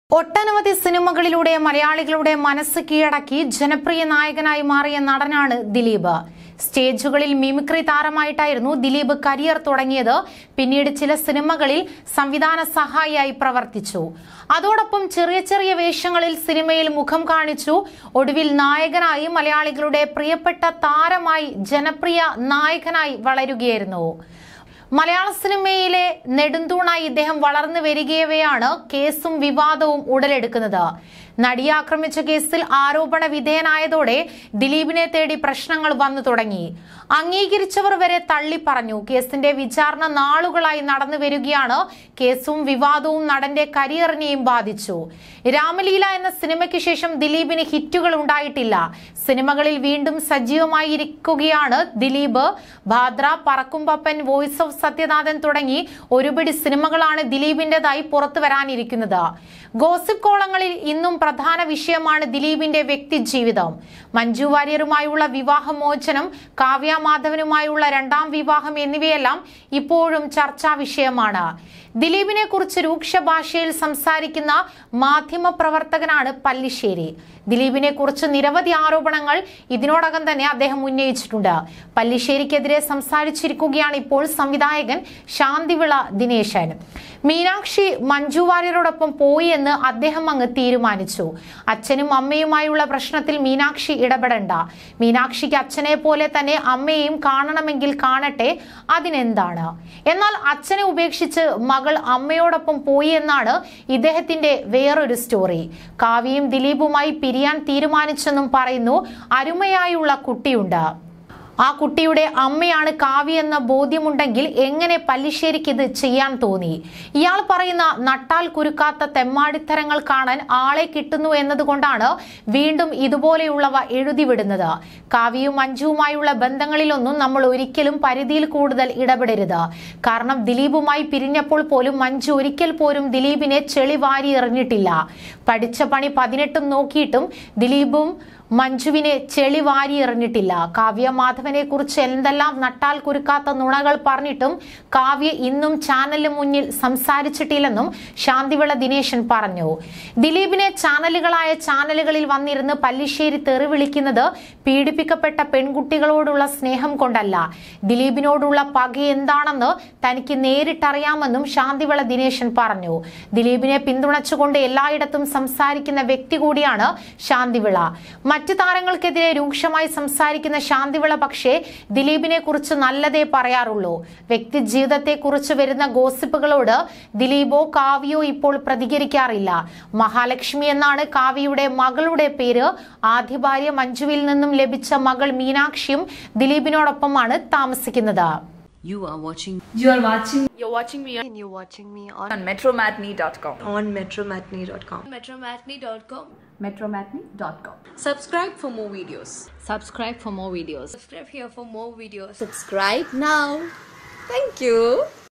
ഒട്ടനവധി സിനിമകളിലൂടെ മലയാളികളുടെ മനസ്സ് കീഴടക്കി ജനപ്രിയ നായകനായി മാറിയ നടനാണ് ദിലീപ് സ്റ്റേജുകളിൽ മിമിക്രി താരമായിട്ടായിരുന്നു ദിലീപ് കരിയർ തുടങ്ങിയത് പിന്നീട് ചില സിനിമകളിൽ സംവിധാന സഹായിയായി പ്രവർത്തിച്ചു അതോടൊപ്പം ചെറിയ ചെറിയ വേഷങ്ങളിൽ സിനിമയിൽ മുഖം കാണിച്ചു ഒടുവിൽ നായകനായി മലയാളികളുടെ പ്രിയപ്പെട്ട താരമായി ജനപ്രിയ നായകനായി വളരുകയായിരുന്നു മലയാള സിനിമയിലെ നെടുന്തൂണായി ഇദ്ദേഹം വളർന്നു വരികയവെയാണ് കേസും വിവാദവും ഉടലെടുക്കുന്നത് നടിയെ ആക്രമിച്ച കേസിൽ ആരോപണ വിധേയനായതോടെ ദിലീപിനെ തേടി പ്രശ്നങ്ങൾ വന്നു തുടങ്ങി അംഗീകരിച്ചവർ വരെ തള്ളി പറഞ്ഞു കേസിന്റെ വിചാരണ നാളുകളായി നടന്നു വരികയാണ് കേസും വിവാദവും നടന്റെ കരിയറിനെയും ബാധിച്ചു രാമലീല എന്ന സിനിമയ്ക്ക് ശേഷം ദിലീപിന് ഹിറ്റുകൾ ഉണ്ടായിട്ടില്ല സിനിമകളിൽ വീണ്ടും സജീവമായിരിക്കുകയാണ് ദിലീപ് ഭാദ്ര പറക്കും പപ്പൻ വോയിസ് ഓഫ് സത്യനാഥൻ തുടങ്ങി ഒരുപിടി സിനിമകളാണ് ദിലീപിന്റേതായി പുറത്തു വരാനിരിക്കുന്നത് ഗോസിപ്പ് കോളങ്ങളിൽ ഇന്നും പ്രധാന വിഷയമാണ് ദിലീപിന്റെ വ്യക്തി ജീവിതം മഞ്ജു വാര്യറുമായുള്ള വിവാഹമോചനം കാവ്യ മാധവനുമായുള്ള രണ്ടാം വിവാഹം എന്നിവയെല്ലാം ഇപ്പോഴും ചർച്ചാ വിഷയമാണ് ദിലീപിനെ കുറിച്ച് രൂക്ഷ ഭാഷയിൽ സംസാരിക്കുന്ന മാധ്യമ പ്രവർത്തകനാണ് പല്ലിശ്ശേരി ദിലീപിനെ കുറിച്ച് നിരവധി ആരോപണങ്ങൾ ഇതിനോടകം തന്നെ അദ്ദേഹം ഉന്നയിച്ചിട്ടുണ്ട് പല്ലിശ്ശേരിക്കെതിരെ സംസാരിച്ചിരിക്കുകയാണ് ഇപ്പോൾ സംവിധായകൻ ശാന്തിവിള ദിനേശൻ മീനാക്ഷി മഞ്ജു വാര്യരോടൊപ്പം പോയി എന്ന് അദ്ദേഹം അങ്ങ് തീരുമാനിച്ചു അച്ഛനും അമ്മയുമായുള്ള പ്രശ്നത്തിൽ മീനാക്ഷി ഇടപെടണ്ട മീനാക്ഷിക്ക് അച്ഛനെ പോലെ തന്നെ അമ്മയെയും കാണണമെങ്കിൽ കാണട്ടെ അതിനെന്താണ് എന്നാൽ അച്ഛനെ ഉപേക്ഷിച്ച് മകൾ അമ്മയോടൊപ്പം പോയി എന്നാണ് ഇദ്ദേഹത്തിന്റെ വേറൊരു സ്റ്റോറി കാവ്യയും ദിലീപുമായി പിരിയാൻ തീരുമാനിച്ചെന്നും പറയുന്നു അരുമയായുള്ള കുട്ടിയുണ്ട് ആ കുട്ടിയുടെ അമ്മയാണ് കാവ്യ എന്ന ബോധ്യമുണ്ടെങ്കിൽ എങ്ങനെ പല്ലിശ്ശേരിക്ക് ഇത് ചെയ്യാൻ തോന്നി ഇയാൾ പറയുന്ന നട്ടാൽ കുരുക്കാത്ത തെമ്മാടിത്തരങ്ങൾ കാണാൻ ആളെ കിട്ടുന്നു എന്നതുകൊണ്ടാണ് വീണ്ടും ഇതുപോലെയുള്ളവ എഴുതിവിടുന്നത് കാവ്യയും മഞ്ജുവുമായുള്ള ബന്ധങ്ങളിലൊന്നും നമ്മൾ ഒരിക്കലും പരിധിയിൽ കൂടുതൽ ഇടപെടരുത് കാരണം ദിലീപുമായി പിരിഞ്ഞപ്പോൾ പോലും മഞ്ജു ഒരിക്കൽ പോലും ദിലീപിനെ ചെളി വാരി എറിഞ്ഞിട്ടില്ല പഠിച്ച പണി പതിനെട്ടും നോക്കിയിട്ടും ദിലീപും മഞ്ജുവിനെ ചെളി വാരി എറിഞ്ഞിട്ടില്ല കാവ്യ മാധവനെ കുറിച്ച് എന്തെല്ലാം നട്ടാൽ കുരുക്കാത്ത നുണകൾ പറഞ്ഞിട്ടും കാവ്യ ഇന്നും ചാനലിന് മുന്നിൽ സംസാരിച്ചിട്ടില്ലെന്നും ശാന്തിവിള ദിനേശൻ പറഞ്ഞു ദിലീപിനെ ചാനലുകളായ ചാനലുകളിൽ വന്നിരുന്ന് പല്ലിശ്ശേരി തെറി വിളിക്കുന്നത് പീഡിപ്പിക്കപ്പെട്ട പെൺകുട്ടികളോടുള്ള സ്നേഹം കൊണ്ടല്ല ദിലീപിനോടുള്ള പക എന്താണെന്ന് തനിക്ക് നേരിട്ടറിയാമെന്നും ശാന്തിവിള ദിനേശൻ പറഞ്ഞു ദിലീപിനെ പിന്തുണച്ചുകൊണ്ട് എല്ലായിടത്തും സംസാരിക്കുന്ന വ്യക്തി കൂടിയാണ് ശാന്തിവിള മറ്റു താരങ്ങൾക്കെതിരെ രൂക്ഷമായി സംസാരിക്കുന്ന ശാന്തിവിള പക്ഷേ ദിലീപിനെ കുറിച്ച് നല്ലതേ പറയാറുള്ളൂ വ്യക്തി ജീവിതത്തെ കുറിച്ച് വരുന്ന ഗോസിപ്പുകളോട് ദിലീപോ കാവ്യോ ഇപ്പോൾ പ്രതികരിക്കാറില്ല മഹാലക്ഷ്മി എന്നാണ് കാവ്യയുടെ മകളുടെ പേര് ആദ്യ ഭാര്യ മഞ്ജുവിൽ നിന്നും ലഭിച്ച മകൾ മീനാക്ഷിയും ദിലീപിനോടൊപ്പമാണ് താമസിക്കുന്നത് You are watching You are watching You're watching me on, and you're watching me on, on metromatney.com. on metromatney.com. Metromatney.com. metromatney.com. subscribe for more videos subscribe for more videos Subscribe here for more videos. Subscribe now. Thank you.